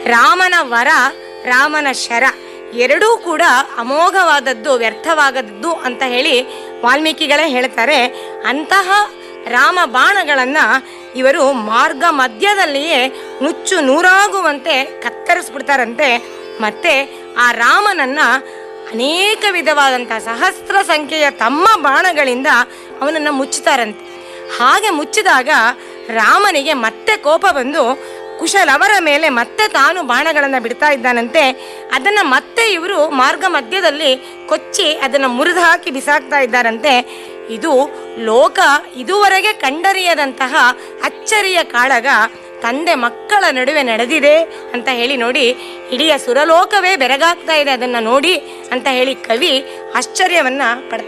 ರಾಮನ ವರ ರಾಮನ ಶರ ಎರಡೂ ಕೂಡ ಅಮೋಘವಾದದ್ದು ವ್ಯರ್ಥವಾಗದ್ದು ಅಂತ ಹೇಳಿ ವಾಲ್ಮೀಕಿಗಳೇ ಹೇಳ್ತಾರೆ ಅಂತಹ ರಾಮ ಬಾಣಗಳನ್ನು ಇವರು ಮಾರ್ಗ ಮಧ್ಯದಲ್ಲಿಯೇ ನುಚ್ಚು ನೂರಾಗುವಂತೆ ಕತ್ತರಿಸ್ಬಿಡ್ತಾರಂತೆ ಮತ್ತೆ ಆ ರಾಮನನ್ನ ಅನೇಕ ವಿಧವಾದಂಥ ಸಹಸ್ರ ಸಂಖ್ಯೆಯ ತಮ್ಮ ಬಾಣಗಳಿಂದ ಅವನನ್ನು ಮುಚ್ಚುತ್ತಾರಂತೆ ಹಾಗೆ ಮುಚ್ಚಿದಾಗ ರಾಮನಿಗೆ ಮತ್ತೆ ಕೋಪ ಬಂದು ಕುಶಲವರ ಮೇಲೆ ಮತ್ತೆ ತಾನು ಬಾಣಗಳನ್ನು ಬಿಡ್ತಾ ಇದ್ದಾನಂತೆ ಅದನ್ನು ಮತ್ತೆ ಇವರು ಮಾರ್ಗ ಮಧ್ಯದಲ್ಲಿ ಕೊಚ್ಚಿ ಅದನ್ನು ಮುರಿದು ಹಾಕಿ ಬಿಸಾಕ್ತಾ ಇದ್ದಾರಂತೆ ಇದು ಲೋಕ ಇದುವರೆಗೆ ಕಂಡರಿಯದಂತಹ ಅಚ್ಚರಿಯ ಕಾಳಗ ತಂದೆ ಮಕ್ಕಳ ನಡುವೆ ನಡೆದಿದೆ ಅಂತ ಹೇಳಿ ನೋಡಿ ಇಡೀ ಸುರಲೋಕವೇ ಬೆರಗಾಗ್ತಾ ಇದೆ ಅದನ್ನು ನೋಡಿ ಅಂತ ಹೇಳಿ ಕವಿ ಆಶ್ಚರ್ಯವನ್ನ ಪಡ್ತಾರೆ